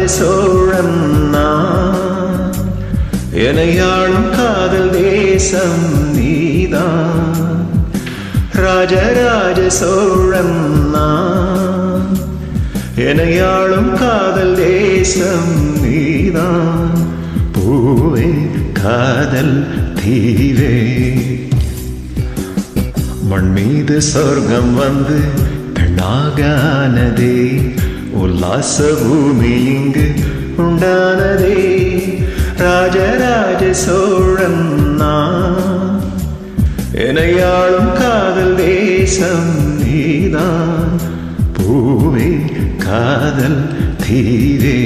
சோழன் நான் எனையாளும் காதல் தேசம் நீதான் ராஜராஜ சோழன் நான் எனையாளும் காதல் தேசம் நீதான் பூவே காதல் தீவே மண் மீது சொர்க்கம் வந்து பெண்ணாகானதே உல்லாச பூமி இங்கு உண்டானதே ராஜராஜ சோழன் நான் எனையாளும் காதல் தேசம் நீதான் பூவே காதல் தீரே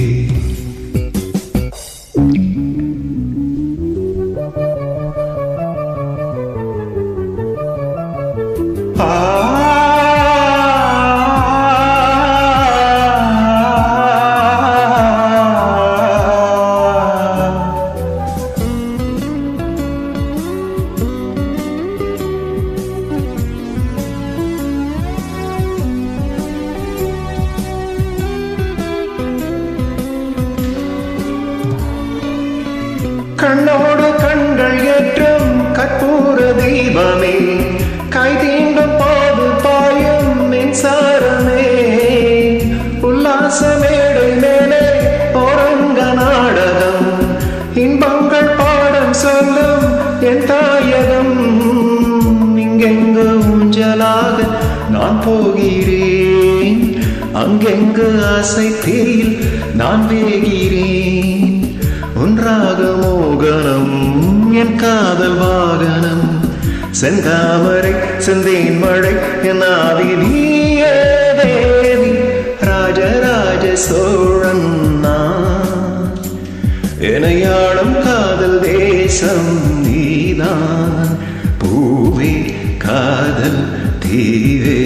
கண்ணோடு கண்கள் ஏற்றும் கற்பூர தீபமே கை தீண்டும் போது பாயும் மின்சாரமே உல்லாச மேடை மேலே ஒருங்க நாடகம் இன்பங்கள் பாடம் சொல்லும் என் தாயகம் இங்கெங்கு ஊஞ்சலாக நான் போகிறேன் அங்கெங்கு ஆசை தீயில் நான் வேகிறேன் ஒன்றாக மோகனம் என் காதல் வாகனம் செந்தாமரை செந்தேன் மழை என் ஆவி நீயே தேவி ராஜராஜ சோழன் நான் எனையாளும் காதல் தேசம் நீதான் பூவே காதல் தீவே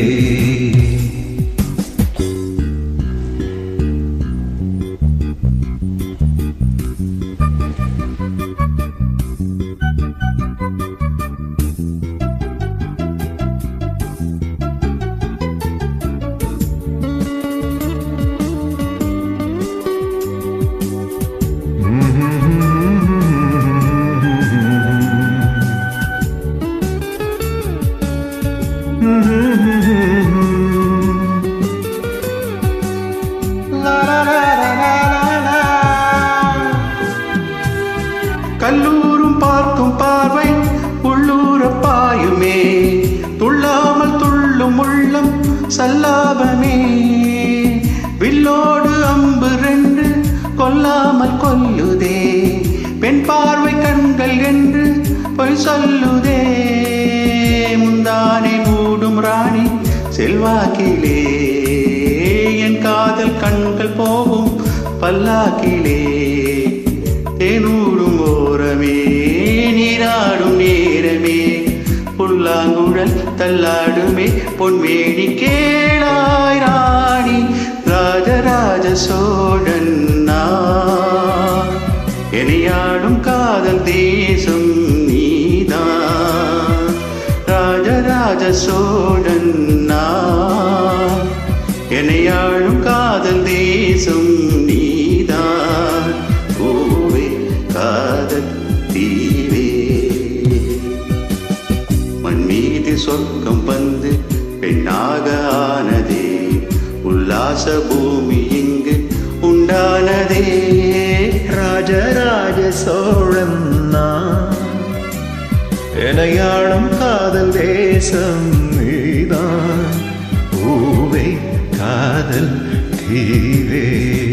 கல்லூரும் பார்க்கும் பார்வை உள்ளூர பாயுமே துள்ளாமல் துள்ளும் உள்ளம் சல்லாபமே வில்லோடு அம்பு ரெண்டு கொல்லாமல் கொல்லுதே பெண் பார்வை கண்கள் என்று பொய் சொல்லுதே முந்தானை மூடும் ராணி செல்வாக்கிலே என் காதல் கண்கள் போகும் பல்லாக்கிலே தேனூரும் ஓரமே நீராடும் நேரமே புல்லாங்குழல் தள்ளாடுமே பொன்மேனி கேளாய் ராணி ராஜராஜ சோழன் நான் எனையாடும் காதல் தேசம் நீதான் ராஜராஜ சோழன் நான் எனையாடும் காதல் தேசம் நீதான் பூவே காதல் தீவே மண் மீது சொர்க்கம் வந்து பெண்ணாக ஆனதே உல்லாச பூமி இங்கு உண்டானதே ராஜராஜ சோழன் நான் எனையாளும் காதல் தேசம் நீதான் பூவே காதல் தீவே